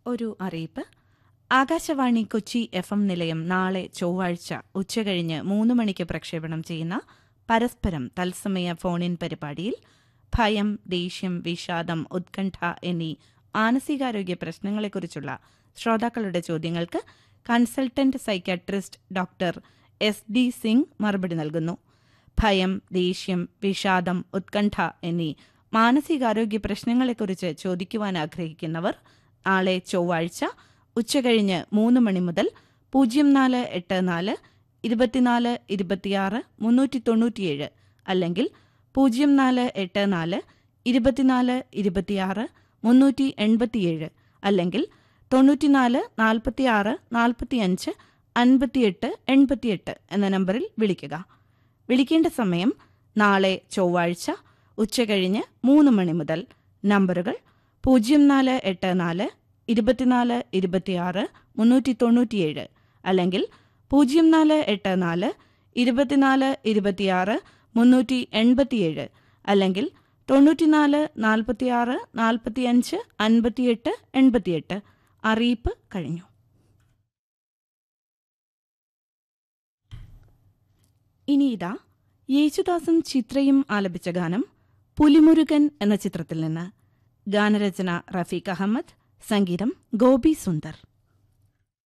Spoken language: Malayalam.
ഒരു അറിയിപ്പ് ആകാശവാണി കൊച്ചി എഫ് എം നിലയം നാളെ ചൊവ്വാഴ്ച ഉച്ചകഴിഞ്ഞ് മൂന്ന് മണിക്ക് പ്രക്ഷേപണം ചെയ്യുന്ന പരസ്പരം തത്സമയ ഫോണിൻ പരിപാടിയിൽ ഭയം ദേഷ്യം വിഷാദം ഉത്കണ്ഠ എന്നീ മാനസികാരോഗ്യ പ്രശ്നങ്ങളെക്കുറിച്ചുള്ള ശ്രോതാക്കളുടെ ചോദ്യങ്ങൾക്ക് consultant psychiatrist doctor S D Singh മറുപടി നൽകുന്നു ഭയം ദേഷ്യം വിഷാദം ഉത്കണ്ഠ എന്നീ മാനസികാരോഗ്യ പ്രശ്നങ്ങളെക്കുറിച്ച് ചോദിക്കുവാൻ ആഗ്രഹിക്കുന്നവർ നാളെ ചൊവ്വാഴ്ച ഉച്ചകഴിഞ്ഞ് മൂന്ന് മണി മുതൽ പൂജ്യം നാല് എട്ട് നാല് ഇരുപത്തിനാല് ഇരുപത്തിയാറ് മുന്നൂറ്റി തൊണ്ണൂറ്റിയേഴ് അല്ലെങ്കിൽ പൂജ്യം നാല് എട്ട് നാല് ഇരുപത്തിനാല് ഇരുപത്തിയാറ് മുന്നൂറ്റി എൺപത്തിയേഴ് അല്ലെങ്കിൽ തൊണ്ണൂറ്റിനാല് നാൽപ്പത്തിയാറ് നാൽപ്പത്തിയഞ്ച് അൻപത്തിയെട്ട് എൺപത്തിയെട്ട് എന്ന നമ്പറിൽ വിളിക്കുക വിളിക്കേണ്ട സമയം നാളെ ചൊവ്വാഴ്ച ഉച്ചകഴിഞ്ഞ് മൂന്ന് മണി മുതൽ നമ്പറുകൾ പൂജ്യം നാല് എട്ട് നാല് ഇരുപത്തിനാല് ഇരുപത്തിയാറ് മുന്നൂറ്റി തൊണ്ണൂറ്റിയേഴ് അല്ലെങ്കിൽ പൂജ്യം നാല് എട്ട് നാല് ഇരുപത്തിനാല് ഇരുപത്തിയാറ് മുന്നൂറ്റി എൺപത്തിയേഴ് അല്ലെങ്കിൽ തൊണ്ണൂറ്റിനാല് നാൽപ്പത്തിയാറ് നാൽപ്പത്തിയഞ്ച് അൻപത്തിയെട്ട് എൺപത്തിയെട്ട് അറിയിപ്പ് കഴിഞ്ഞു ഇനി ഇതാ യേശുദാസും ചിത്രയും ആലപിച്ച ഗാനം പുലിമുരുകൻ എന്ന ചിത്രത്തിൽ നിന്ന് ഗാനരചന റഫീഖ് അഹമ്മദ് സംഗീതം ഗോപി സുന്ദർ